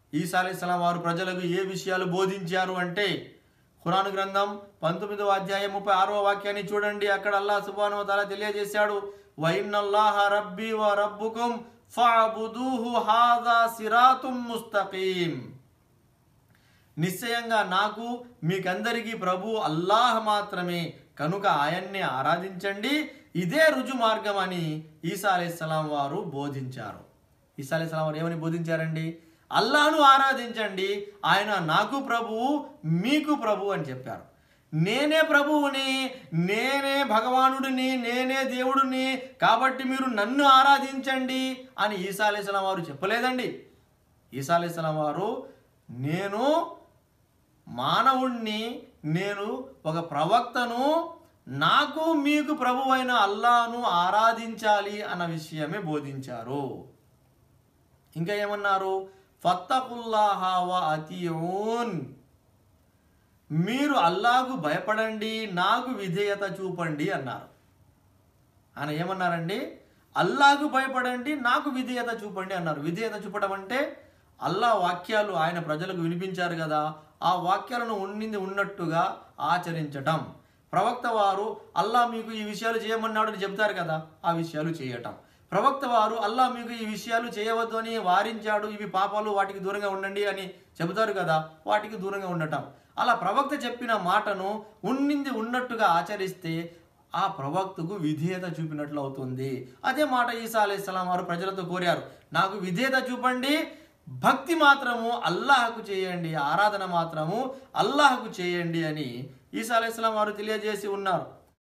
ఈసా అలైహిస్సలాం వారు ప్రజలకు ఏ విషయాలు బోధించారు అంటే ఖురాన్ గ్రంథం పంతొమ్మిదవ అధ్యాయం ముప్పై ఆరవ వాక్యాన్ని చూడండి అక్కడ అల్లా సుబాను తాలా తెలియజేశాడు వైన్నల్లాహ రబ్బీ వ రబ్బుకుం ఫఅబుదూహు హాదా సిరాతుం ముస్తకీం నిశ్చయంగా నాకు మీకందరికీ ప్రభు అల్లాహ్ మాత్రమే కనుక ఆయన్ని ఆరాధించండి ఇదే రుజు మార్గం అని ఈసా అలైహిస్సలాం వారు బోధించారు ఈసా అలైహిస్సలాం వారు ఏమని బోధించారండి అల్లాను ఆరాధించండి ఆయన నాకు ప్రభువు మీకు ప్రభు అని చెప్పారు నేనే ప్రభువుని నేనే భగవానుడిని నేనే దేవుడిని కాబట్టి మీరు నన్ను ఆరాధించండి అని ఈసా అలైహిస్సలాం వారు చెప్పలేదండి ఈసా అలైహిస్సలాం వారు నేను మానవుణ్ణి నేను ఒక ప్రవక్తను నాకు మీకు ప్రభు అయిన అల్లాను ఆరాధించాలి అన్న విషయమే బోధించారు ఇంకా ఏమన్నారు ఫత్తకుల్లాహ వ అతియూన్ మీరు అల్లాకు భయపడండి నాకు విధేయత చూపండి అన్నారు ఆయన ఏమన్నారండి అల్లాకు భయపడండి నాకు విధేయత చూపండి అన్నారు విధేయత చూపడం అంటే అల్లా వాక్యాలు ఆయన ప్రజలకు వినిపించారు కదా ఆ వాక్యాలను ఉండింది ఉన్నట్టుగా ఆచరించటం ప్రవక్త వారు అల్లా మీకు ఈ విషయాలు చేయమన్నాడు అని చెప్తారు కదా ఆ విషయాలు చేయటం ప్రవక్త వారు అల్లా మీకు ఈ విషయాలు చేయవద్దు అని వారించాడు ఇవి పాపాలు వాటికి దూరంగా ఉండండి అని చెబుతారు కదా వాటికి దూరంగా ఉండటం అలా ప్రవక్త చెప్పిన మాటను ఉన్నింది ఉన్నట్టుగా ఆచరిస్తే ఆ ప్రవక్తకు విధేయత చూపినట్లు అవుతుంది అదే మాట ఈసా అలైహిస్సలాం వారు ప్రజలతో కోరారు నాకు విధేయత చూపండి భక్తి మాత్రము అల్లాహకు చేయండి ఆరాధన మాత్రము అల్లాహకు చేయండి అని ఈసా అలైహిస్సలాం వారు తెలియజేసి ఉన్నారు